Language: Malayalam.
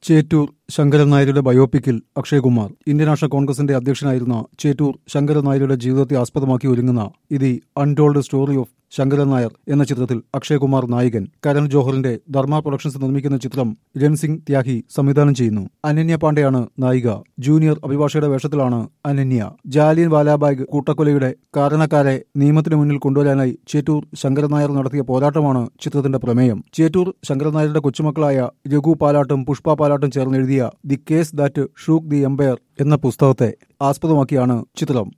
ചേറ്റൂർ ശങ്കരൻ നായരുടെ ബയോപിക്കിൽ അക്ഷയകുമാർ ഇന്ത്യൻ നാഷണൽ കോൺഗ്രസിന്റെ അധ്യക്ഷനായിരുന്ന ചേറ്റൂർ ശങ്കരൻ നായരുടെ ജീവിതത്തെ ആസ്പദമാക്കി ഒരുങ്ങുന്ന ഇതി untold story of Sankaran Nair എന്ന ചിത്രത്തിൽ അക്ഷയകുമാർ നായകൻ കരൺ ജോഹറിന്റെ ധർമ്മ പ്രൊഡക്ഷൻസ് നിർമ്മിക്കുന്ന ചിത്രം രൺസിംഗ് ത്യാഗി സംവിധാനം ചെയ്യുന്നു അനന്യ പാണ്ഡെയാണ് നായിക ജൂനിയർ അഭിഭാഷകയുടെ വേഷത്തിലാണ് അനന്യ ജാലിയൻ വാലാബാഗ് കൂട്ടക്കൊലയുടെ കാരണക്കാരെ നിയമത്തിന് മുന്നിൽ കൊണ്ടുവരാനായി ചേറ്റൂർ ശങ്കരൻ നായർ നടത്തിയ പോരാട്ടമാണ് ചിത്രത്തിന്റെ പ്രമേയം ചേറ്റൂർ ശങ്കരൻ നായരുടെ കൊച്ചുമക്കളായ രഘു പാലാട്ടും പുഷ്പ പാലാട്ടും ചേർന്ന് എഴുതിയ the case that shook the empire എന്ന പുസ്തകത്തെ ആസ്പദമാക്കിയാണ് ചിത്രം